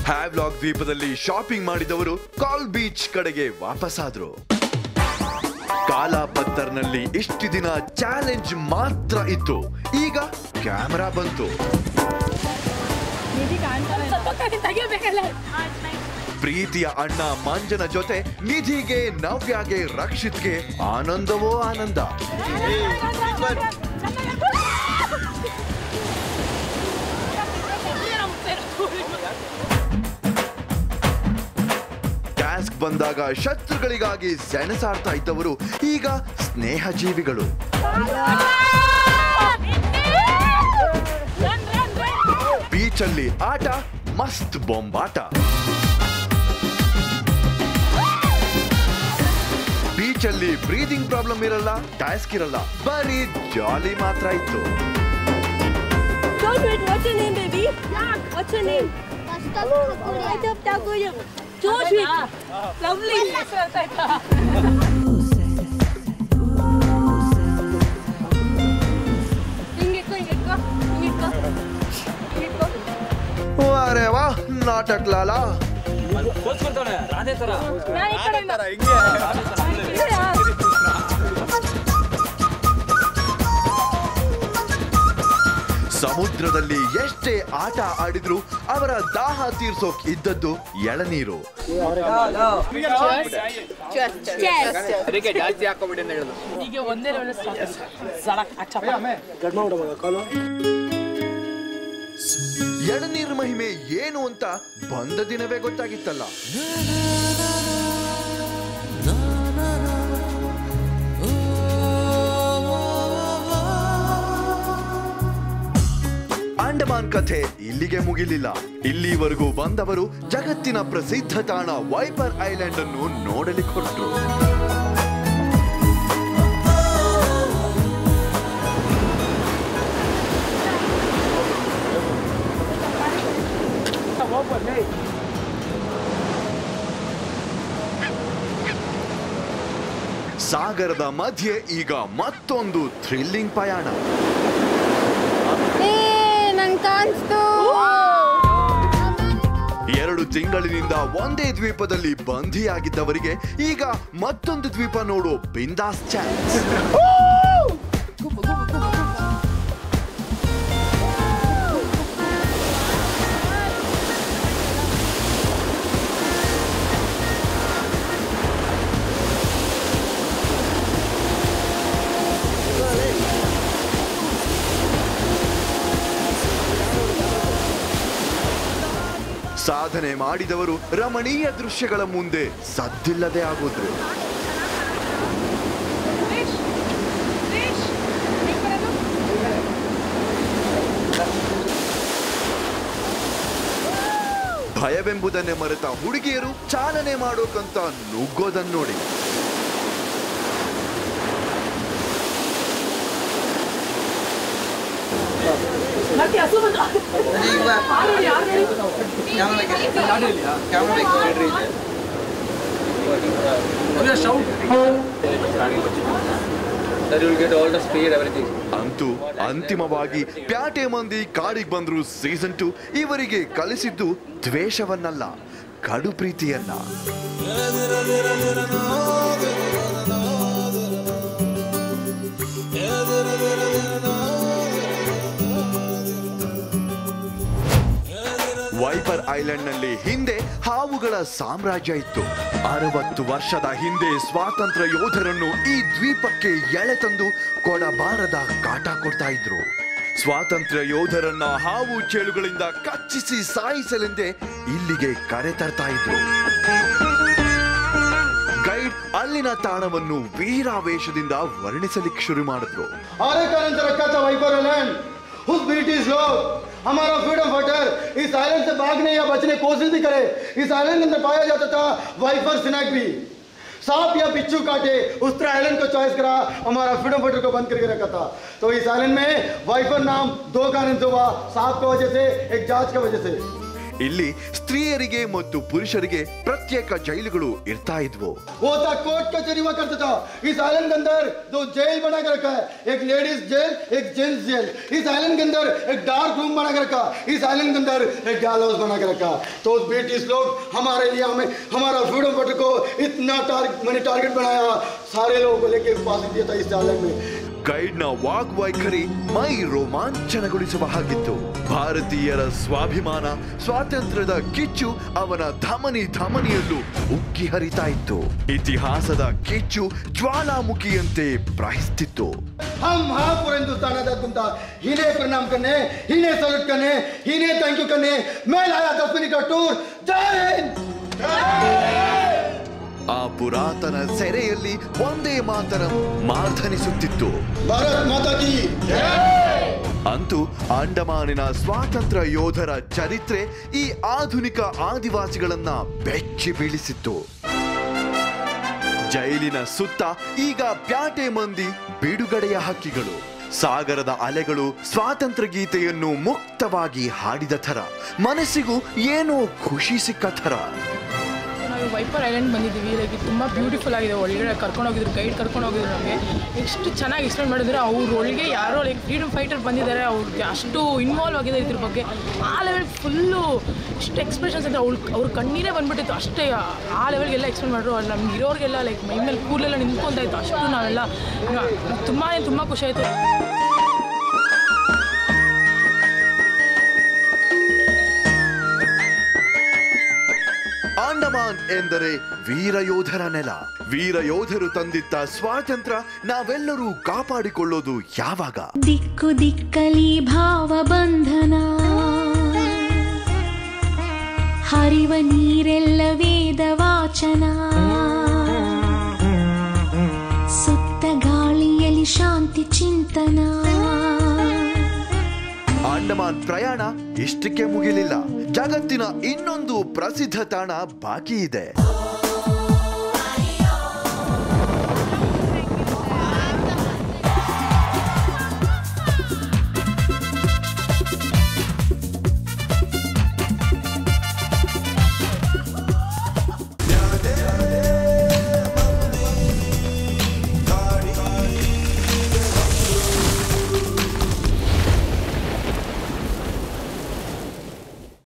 Havelock ದ್ವೀಪದಲ್ಲಿ shopping ಮಾಡಿದವರು ಕಾಲ್ beach ಕಡೆಗೆ ವಾಪಸ್ಸಾದ್ರು ಕಾಲಾ ಪತ್ತರ್ನಲ್ಲಿ ಇಷ್ಟು ದಿನ ಚಾಲೆಂಜ್ ಮಾತ್ರ ಇತ್ತು ಈಗ ಕ್ಯಾಮೆರಾ ಬಂತು ಪ್ರೀತಿಯ ಅಣ್ಣ ಮಂಜನ ಜೊತೆ ನಿಧಿಗೆ ನವ್ಯಾಗೆ ರಕ್ಷಿತ್ಗೆ ಆನಂದವೋ ಆನಂದ ಟಾಸ್ಕ್ ಬಂದಾಗ ಶತ್ರುಗಳಿಗಾಗಿ ಸೆಣಸಾಡ್ತಾ ಇದ್ದವರು ಈಗ ಸ್ನೇಹ ಜೀವಿಗಳು ಬೀಚಲ್ಲಿ ಆಟ ಮಸ್ತ್ ಬೊಂಬಾಟ ಬೀಚಲ್ಲಿ ಬ್ರೀದಿಂಗ್ ಪ್ರಾಬ್ಲಮ್ ಇರಲ್ಲ ಟಾಸ್ಕ್ ಇರಲ್ಲ ಬರೀ ಜಾಲಿ ಮಾತ್ರ ಇತ್ತು Don't wait, what's your name, baby? What's your name? What's up, Tagoya? Joshua. Lovely. ಹಿಂಗಿಟ್ಕೋ ಹಿಂಗಿಟ್ಕೋ ಹಿಂಗಿಟ್ಕೋ ಹಿಂಗಿಟ್ಕೋ ಅರೆ ವಾ ನಾಟಕ ಲಾಲಾ ನಾನು ಈ ಕಡೆಯಿಂದ. ಇದೆಯಾ? ಸಮುದ್ರದಲ್ಲಿ ಎಷ್ಟೇ ಆಟ ಆಡಿದ್ರು ಅವರ ದಾಹ ತೀರ್ಸೋಕ್ ಇದ್ದದ್ದು ಎಳನೀರು Cheers. ಅದಕ್ಕೆ ಜಾಸ್ತಿ ಹಾಕೋಬಿಡಿ ಅಂತ ಹೇಳುದು ಈಗ ಒಂದೇ ಲೆವೆಲ್ ಸಡಕ್ ಅಚ್ಚಪ್ಪ ಎಳನೀರು ಮಹಿಮೆ ಏನು ಅಂತ ಬಂದ ದಿನವೇ ಗೊತ್ತಾಗಿತ್ತಲ್ಲ ಅಂಡಮಾನ್ ಕಥೆ ಇಲ್ಲಿಗೆ ಮುಗಿಲಿಲ್ಲ ಇಲ್ಲಿವರೆಗೂ ಬಂದವರು ಜಗತ್ತಿನ ಪ್ರಸಿದ್ಧ ತಾಣ ವೈಪರ್ ಐಲ್ಯಾಂಡ್ ಅನ್ನು ನೋಡಲಿಕ್ಕೆ ಹೊರಟರು ಸಾಗರದ ಮಧ್ಯೆ ಈಗ ಮತ್ತೊಂದು ಥ್ರಿಲ್ಲಿಂಗ್ ಪಯಣ ಏ ನಂಗೆ ಕಾಣಿಸ್ತು ಎರಡು ತಿಂಗಳಿನಿಂದ ಒಂದೇ ದ್ವೀಪದಲ್ಲಿ ಬಂಧಿಯಾಗಿದ್ದವರಿಗೆ ಈಗ ಮತ್ತೊಂದು ದ್ವೀಪ ನೋಡೋ ಬಿಂದಾಸ್ ಚಾನ್ಸ್ ಸಾಧನೆ ಮಾಡಿದವರು ರಮಣೀಯ ದೃಶ್ಯಗಳ ಮುಂದೆ ಸದ್ದಿಲ್ಲದೆ ಆಗೋದ್ರು ಭಯವೆಂಬುದನ್ನೇ ಮರೆತ ಹುಡುಗಿಯರು ಚಾಲನೆ ಮಾಡೋಕಂತ ನುಗ್ಗೋದನ್ನ ನೋಡಿ ಮತ್ತೆ ಹಸು ಬಂದು That you will get all the speed, everything. ಅಂತೂ ಅಂತಿಮವಾಗಿ ಪ್ಯಾಟೆ ಮಂದಿ ಕಾಡಿಗೆ ಬಂದ್ರು ಸೀಸನ್ ಟು ಇವರಿಗೆ ಕಲಿಸಿದ್ದು ದ್ವೇಷವನ್ನಲ್ಲ ಕಡು ಪ್ರೀತಿಯನ್ನ ವೈಪರ್ ಐಲ್ಯಾಂಡ್ ನಲ್ಲಿ ಹಿಂದೆ ಹಾವುಗಳ ಸಾಮ್ರಾಜ್ಯ ಇತ್ತು ಅರವತ್ತು ವರ್ಷದ ಹಿಂದೆ ಸ್ವಾತಂತ್ರ್ಯ ಯೋಧರನ್ನು ಈ ದ್ವೀಪಕ್ಕೆ ಎಳೆತಂದು ಕೊಡಬಾರದ ಕಾಟ ಕೊಡ್ತಾ ಇದ್ರು ಸ್ವಾತಂತ್ರ್ಯ ಯೋಧರನ್ನ ಹಾವು ಚೇಳುಗಳಿಂದ ಕಚ್ಚಿಸಿ ಸಾಯಿಸಲೆಂದೇ ಇಲ್ಲಿಗೆ ಕರೆ ತರ್ತಾ ಇದ್ರು ಗೈಡ್ ಅಲ್ಲಿನ ತಾಣವನ್ನು ವೀರಾವೇಶದಿಂದ ವರ್ಣಿಸಲಿಕ್ಕೆ ಶುರು ಮಾಡಿದ್ರು और एक कारण से रखा था वहीं पर लैंड उस ब्रिटिश लोग हमारा फ्रीडम फाइटर इस आइलैंड से भागने या बचने की कोशिश भी करे इस आइलैंड के अंदर पाया जाता था वाइफर स्नैक भी सांप या बिच्छू काटे उस तरह आइलैंड को चॉइस करा हमारा फ्रीडम फाइटर को बंद करके रखा था तो इस आइलैंड में वाइफर नाम दो कारण से हुआ सांप की वजह से एक जांच की वजह से ಇಲ್ಲಿ ಸ್ತ್ರೀಯರಿಗೆ ಮತ್ತು ಪುರುಷರಿಗೆ ಪ್ರತ್ಯೇಕ ಜೈಲುಗಳು ಇರ್ತಾ ಇದ್ವು वो था कोर्ट कचहरी हुआ करता था इस आइलैंड के अंदर दो जेल बना के रखा है एक लेडीज जेल एक जेंट्स जेल इस आइलैंड के अंदर एक डार्क रूम बना के रखा इस आइलैंड के अंदर एक गैल हाउस बना के रखा तो उस ब्रिटिश लोग हमारे लिए हमें हमारा फ्रीडम फाइटर को इतना टारगेट मैंने टारगेट बनाया सारे लोगों को लेके फांसी दिया था इस आइलैंड में ಗೈಡ್ನ ವಾಗ್ವೈಖರಿ ಮೈ ರೋಮಾಂಚನಗೊಳಿಸುವ ಹಾಗಿತ್ತು ಭಾರತೀಯರ ಸ್ವಾಭಿಮಾನ ಸ್ವಾತಂತ್ರ್ಯದ ಕಿಚ್ಚು ಅವನ ಧಮನಿ ಧಮನಿಯಲ್ಲೂ ಉಕ್ಕಿ ಹರಿತಾ ಇತ್ತು ಇತಿಹಾಸದ ಕಿಚ್ಚು ಜ್ವಾಲಾಮುಖಿಯಂತೆ ಪ್ರಹಿಸ್ತಿತ್ತು हम हाँ पूरे हिंदुस्तान आजाद गुमता इन्हें प्रणाम करने इन्हें सल्यूट करने इन्हें थैंक यू करने मैं लाया दस मिनट का टूर जय हिंद ಆ ಪುರಾತನ ಸೆರೆಯಲ್ಲಿ ಒಂದೇ ಮಾತರ ಮಾರ್ಧನಿಸುತ್ತಿತ್ತು भारत माता की ಅಂತೂ ಅಂಡಮಾನಿನ ಸ್ವಾತಂತ್ರ್ಯ ಯೋಧರ ಚರಿತ್ರೆ ಈ ಆಧುನಿಕ ಆದಿವಾಸಿಗಳನ್ನ ಬೆಚ್ಚಿ ಬೀಳಿಸಿತ್ತು ಜೈಲಿನ ಸುತ್ತ ಈಗ ಪ್ಯಾಟೆ ಮಂದಿ ಬಿಡುಗಡೆಯ ಹಕ್ಕಿಗಳು ಸಾಗರದ ಅಲೆಗಳು ಸ್ವಾತಂತ್ರ್ಯ ಗೀತೆಯನ್ನು ಮುಕ್ತವಾಗಿ ಹಾಡಿದ ಥರ ಮನಸ್ಸಿಗೂ ಏನೋ ಖುಷಿ ಸಿಕ್ಕ ಥರ ನಾವು ವೈಪರ್ ಐಲ್ಯಾಂಡ್ ಬಂದಿದ್ದೀವಿ ಲೈಕ್ ಇದು ತುಂಬ ಬ್ಯೂಟಿಫುಲ್ ಆಗಿದೆ ಒಳಗಡೆ ಕರ್ಕೊಂಡು ಹೋಗಿದ್ರು ಗೈಡ್ ಕರ್ಕೊಂಡು ಹೋಗಿದ್ರು ನಮಗೆ ಎಷ್ಟು ಚೆನ್ನಾಗಿ ಎಕ್ಸ್ಪ್ಲೇನ್ ಮಾಡಿದ್ರೆ ಅವ್ರ ಒಳಗೆ ಯಾರೋ ಲೈಕ್ ಫ್ರೀಡಮ್ ಫೈಟರ್ ಬಂದಿದ್ದಾರೆ ಅವ್ರಿಗೆ ಅಷ್ಟು ಇನ್ವಾಲ್ವ್ ಆಗಿದೆ ಇದ್ರ ಬಗ್ಗೆ ಆ ಲೆವೆಲ್ ಫುಲ್ಲು ಎಷ್ಟು ಎಕ್ಸ್ಪ್ರೆಷನ್ಸ್ ಅಂದರೆ ಅವ್ಳು ಅವ್ರ ಕಣ್ಣೀರೇ ಬಂದ್ಬಿಟ್ಟಿತ್ತು ಅಷ್ಟೇ ಆ ಲೆವೆಲ್ಗೆಲ್ಲ ಎಕ್ಸ್ಪ್ಲೇನ್ ಮಾಡಿದ್ರು ಅಲ್ಲಿ ನಮ್ಗೆ ಇರೋರಿಗೆಲ್ಲ ಲೈಕ್ ಮೈ ಮೇಲೆ ಕೂದಲೆಲ್ಲ ನಿಂತ್ಕೊಂತ ಇತ್ತು ಅಷ್ಟು ನಾವೆಲ್ಲ ತುಂಬಾ ತುಂಬ ಖುಷಿ ಆಯಿತು ಅಂಡಮಾನ್ ಎಂದರೆ ವೀರಯೋಧರ ನೆಲ ವೀರಯೋಧರು ತಂದಿದ್ದ ಸ್ವಾತಂತ್ರ್ಯ ನಾವೆಲ್ಲರೂ ಕಾಪಾಡಿಕೊಳ್ಳೋದು ಯಾವಾಗ ದಿಕ್ಕು ದಿಕ್ಕಲಿ ಭಾವ ಬಂಧನ ಹರಿವ ನೀರೆಲ್ಲ ವೇದ ವಾಚನ ಸುತ್ತ ಗಾಳಿಯಲ್ಲಿ ಶಾಂತಿ ಚಿಂತನ ಅಂಡಮಾನ್ ಪ್ರಯಾಣ ಇಷ್ಟಕ್ಕೆ ಮುಗಿಲಿಲ್ಲ ಜಗತ್ತಿನ ಇನ್ನೊಂದು ಪ್ರಸಿದ್ಧ ತಾಣ ಬಾಕಿ ಇದೆ